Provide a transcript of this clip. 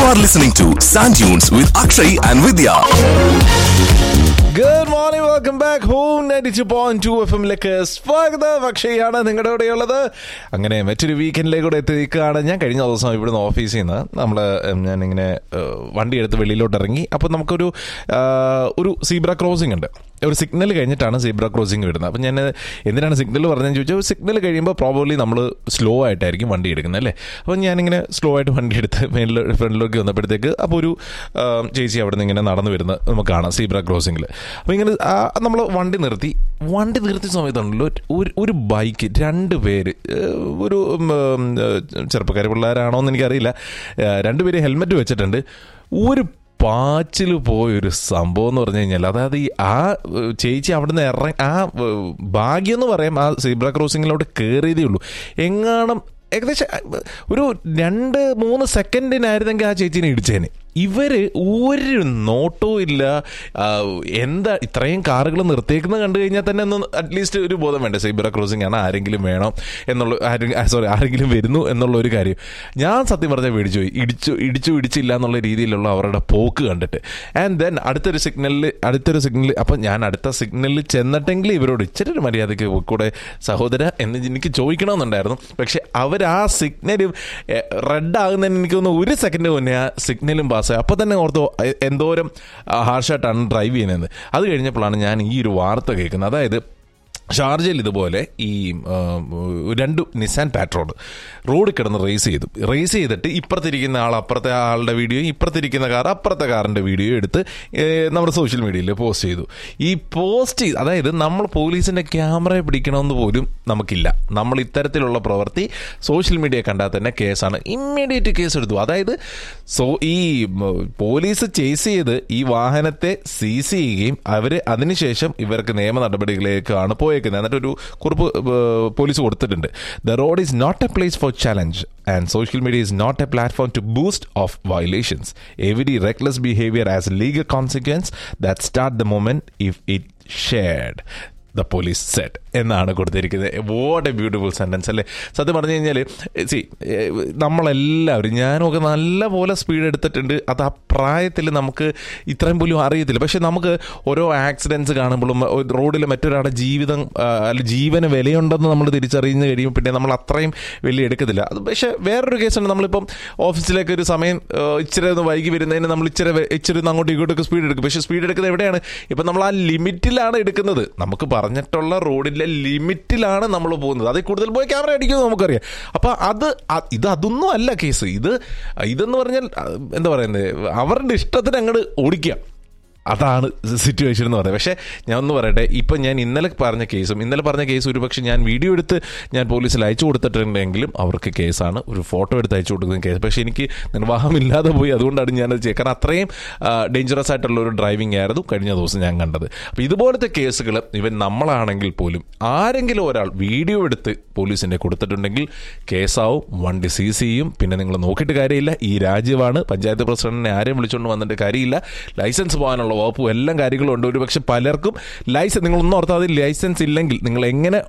are listening to Sand Dunes with Akshay and Vidya. Good morning welcome back home ninety two point two F എമ്മിലേക്ക് സ്വാഗതം അക്ഷയാണ് നിങ്ങളുടെ കൂടെയുള്ളത് അങ്ങനെ മറ്റൊരു വീക്കെൻഡിലേക്ക് കൂടെ എത്തിയിരിക്കുകയാണ് ഞാൻ കഴിഞ്ഞ ദിവസം ഇവിടുന്ന് ഓഫീസിൽ നിന്ന് നമ്മൾ ഞാനിങ്ങനെ ഏഹ്, വണ്ടി എടുത്ത് വെളിയിലോട്ട് ഇറങ്ങി അപ്പോൾ നമുക്കൊരു ആഹ്, ഒരു സീബ്ര ക്രോസിംഗ് ഉണ്ട് ഒരു സിഗ്നൽ കഴിഞ്ഞിട്ടാണ് സീബ്ര ക്രോസിംഗ് വരുന്നത് അപ്പം ഞാൻ എന്തിനാണ് സിഗ്നൽ പറഞ്ഞതെന്ന് ചോദിച്ചാൽ സിഗ്നൽ കഴിയുമ്പോൾ പ്രോബബ്ലി നമ്മൾ സ്ലോ ആയിട്ടായിരിക്കും വണ്ടി എടുക്കുന്നത് അല്ലേ അപ്പം ഞാനിങ്ങനെ സ്ലോ ആയിട്ട് വണ്ടി എടുത്ത് മേലിൽ ഫ്രണ്ടിലേക്ക് വന്നപ്പോഴത്തേക്ക് അപ്പോൾ ഒരു ആ, ചേച്ചി അവിടെ നിന്ന് ഇങ്ങനെ നടന്നു വരുന്നത് നമുക്ക് കാണാം സീബ്ര ക്രോസിംഗിൽ അപ്പോൾ ഇങ്ങനെ നമ്മൾ വണ്ടി നിർത്തി വണ്ടി നിർത്തിയ സമയത്താണല്ലോ ഒരു ഒരു ബൈക്ക് രണ്ട് പേര് ഏഹ്, ഒരു ചെറുപ്പക്കാർ പിള്ളേരാണോ എന്ന് എനിക്കറിയില്ല ഏഹ്, രണ്ടുപേര് ഹെൽമെറ്റ് വെച്ചിട്ടുണ്ട് ഒരു പാച്ചിൽ പോയൊരു സംഭവം എന്ന് പറഞ്ഞു കഴിഞ്ഞാൽ അതായത് ഈ ആ ഏഹ്, ചേച്ചി അവിടുന്ന് ഇറങ്ങി ആ ഏഹ്, ഭാഗ്യം എന്ന് പറയാം ആ സീബ്ര ക്രോസിങ്ങിലോട്ട് കയറിയതേ ഉള്ളൂ എങ്ങാണം ഏകദേശം അഹ്, ഒരു രണ്ട് മൂന്ന് സെക്കൻഡിനായിരുന്നെങ്കിൽ ആ ചേച്ചീനെ ഇടിച്ചേനെ ഇവര് ഒരു നോട്ടവും ഇല്ല ആ, എന്താ ഇത്രയും കാറുകൾ നിർത്തിയേക്കുന്നത് കണ്ടു കഴിഞ്ഞാൽ തന്നെ ഒന്ന് അറ്റ്ലീസ്റ്റ് ഒരു ബോധം വേണ്ട സൈബർ ക്രോസിംഗ് ആണ് ആരെങ്കിലും വേണം എന്നുള്ള സോറി ആരെങ്കിലും വരുന്നു എന്നുള്ള ഒരു കാര്യം ഞാൻ സത്യം പറഞ്ഞാൽ മേടിച്ചു പോയി ഇടിച്ചു ഇടിച്ചു ഇടിച്ചില്ല എന്നുള്ള രീതിയിലുള്ള അവരുടെ പോക്ക് കണ്ടിട്ട് ആൻഡ് ദെൻ അടുത്തൊരു സിഗ്നലിൽ അടുത്തൊരു സിഗ്നൽ അപ്പം ഞാൻ അടുത്ത സിഗ്നലിൽ ചെന്നിട്ടെങ്കിൽ ഇവരോട് ഇച്ചിരി ഒരു മര്യാദയ്ക്ക് കൂടെ സഹോദര എന്ന് എനിക്ക് ചോദിക്കണമെന്നുണ്ടായിരുന്നു പക്ഷെ അവർ ആ സിഗ്നലും റെഡ് ആകുന്നതിന് എനിക്ക് തോന്നുന്നു ഒരു സെക്കൻഡ് മുന്നേ ആ സിഗ്നലും പാസ്സായി അപ്പോൾ തന്നെ ഓർത്തോ എ- എന്തോരം ഹാർഷായിട്ടാണ് ഡ്രൈവ് ചെയ്യുന്നത് അത് കഴിഞ്ഞപ്പോഴാണ് ഞാൻ ഈ ഒരു വാർത്ത കേൾക്കുന്നത് അതായത് ഷാർജയിൽ ഇതുപോലെ ഈ ആ, രണ്ട് നിസാൻ പാട്രോൾ റോഡിൽ കിടന്ന് റേസ് ചെയ്തു റേസ് ചെയ്തിട്ട് ഇപ്പുറത്തിരിക്കുന്ന ആൾ അപ്പുറത്തെ ആളുടെ വീഡിയോ ഇപ്പുറത്തിരിക്കുന്ന കാർ അപ്പുറത്തെ കാറിൻ്റെ വീഡിയോ എടുത്ത് ഏ, നമ്മുടെ സോഷ്യൽ മീഡിയയിൽ പോസ്റ്റ് ചെയ്തു ഈ പോസ്റ്റ് ചെയ്ത് അതായത് നമ്മൾ പോലീസിൻ്റെ ക്യാമറയെ പിടിക്കണമെന്ന് പോലും നമുക്കില്ല നമ്മൾ ഇത്തരത്തിലുള്ള പ്രവൃത്തി സോഷ്യൽ മീഡിയ കണ്ടാൽ തന്നെ കേസാണ് ഇമ്മീഡിയറ്റ് കേസ് എടുത്തു അതായത് സോ ഈ ഉം, പോലീസ് ചേസ് ചെയ്ത് ഈ വാഹനത്തെ സീസ് ചെയ്യുകയും അവർ അതിനുശേഷം ഇവർക്ക് നിയമ നടപടികളിലേക്കാണ് പോയേക്കുന്നത് എന്നിട്ട് ഒരു കുറിപ്പ് ഏഹ്, പോലീസ് കൊടുത്തിട്ടുണ്ട് the road is not a place for challenge and social media is not a platform to boost of violations every reckless behaviour as legal consequence that start the moment if it shared the police set എന്നാണ് കൊടുത്തിരിക്കുന്നത് what A beautiful sentence അല്ലേ സത്യം പറഞ്ഞു കഴിഞ്ഞാൽ C നമ്മളെല്ലാവരും ഞാനൊക്കെ നല്ല പോലെ സ്പീഡ് എടുത്തിട്ടുണ്ട് അത് ആ പ്രായത്തിൽ നമുക്ക് ഇത്രയും പോലും അറിയത്തില്ല പക്ഷെ നമുക്ക് ഓരോ ആക്സിഡൻസ് കാണുമ്പോഴും റോഡിൽ മറ്റൊരാളുടെ ജീവിതം ആ, അല്ല ജീവന് വിലയുണ്ടെന്ന് നമ്മൾ തിരിച്ചറിയുന്ന കഴിയുമ്പോൾ പിന്നെ നമ്മൾ അത്രയും വലിയ എടുക്കത്തില്ല അത് പക്ഷേ വേറൊരു കേസുണ്ട് നമ്മളിപ്പം ഓഫീസിലേക്ക് ഒരു സമയം ആ, ഇച്ചിരി ഒന്ന് വൈകി വരുന്നതിന് നമ്മൾ ഇച്ചിരി വെ- ഇച്ചിരി ഒന്ന് അങ്ങോട്ടും ഇങ്ങോട്ടൊക്കെ സ്പീഡ് എടുക്കും പക്ഷേ സ്പീഡ് എടുക്കുന്നത് എവിടെയാണ് ഇപ്പം നമ്മൾ ആ ലിമിറ്റിലാണ് എടുക്കുന്നത് നമുക്ക് പറഞ്ഞിട്ടുള്ള റോഡിലെ ലിമിറ്റിലാണ് നമ്മൾ പോകുന്നത് അതിൽ കൂടുതൽ പോയി ക്യാമറ അടിക്കുമെന്ന് നമുക്കറിയാം അപ്പം അത് അ- ഇത് അതൊന്നും അല്ല കേസ് ഇത് ഇതെന്ന് പറഞ്ഞാൽ ആ, എന്താ പറയുന്നത് അവരുടെ ഇഷ്ടത്തിന് അങ്ങോട്ട് ഓടിക്കുക അതാണ് സിറ്റുവേഷൻ എന്ന് പറയുന്നത് പക്ഷേ ഞാൻ ഒന്ന് പറയട്ടെ ഇപ്പം ഞാൻ ഇന്നലെ പറഞ്ഞ കേസും ഇന്നലെ പറഞ്ഞ കേസ് ഒരുപക്ഷെ ഞാൻ വീഡിയോ എടുത്ത് ഞാൻ പോലീസിൽ അയച്ചു കൊടുത്തിട്ടുണ്ടെങ്കിലും അവർക്ക് കേസാണ് ഒരു ഫോട്ടോ എടുത്ത് അയച്ചു കൊടുക്കുന്ന കേസ് പക്ഷേ എനിക്ക് നിർവാഹമില്ലാതെ പോയി അതുകൊണ്ടാണ് ഞാനത് ചെയ്യുക കാരണം അത്രയും ഡേഞ്ചറസ് ആയിട്ടുള്ള ഒരു ഡ്രൈവിംഗ് ആയിരുന്നു കഴിഞ്ഞ ദിവസം ഞാൻ കണ്ടത് അപ്പോൾ ഇതുപോലത്തെ കേസുകൾ ഇവൻ നമ്മളാണെങ്കിൽ പോലും ആരെങ്കിലും ഒരാൾ വീഡിയോ എടുത്ത് പോലീസിനെ കൊടുത്തിട്ടുണ്ടെങ്കിൽ കേസാവും വണ്ടി സീസ് ചെയ്യും പിന്നെ നിങ്ങൾ നോക്കിയിട്ട് കാര്യമില്ല ഈ രാജ്യമാണ് പഞ്ചായത്ത് പ്രസിഡന്റിനെ ആരെയും വിളിച്ചുകൊണ്ട് വന്നിട്ട് കാര്യമില്ല ലൈസൻസ് പോകാനുള്ള വകുപ്പും എല്ലാം കാര്യങ്ങളും ഉണ്ട് ഒരു പക്ഷെ പലർക്കും ലൈസൻസ് നിങ്ങൾ ഒന്നും ഓർത്താൽ ലൈസൻസ് ഇല്ലെങ്കിൽ നിങ്ങൾ എങ്ങനെ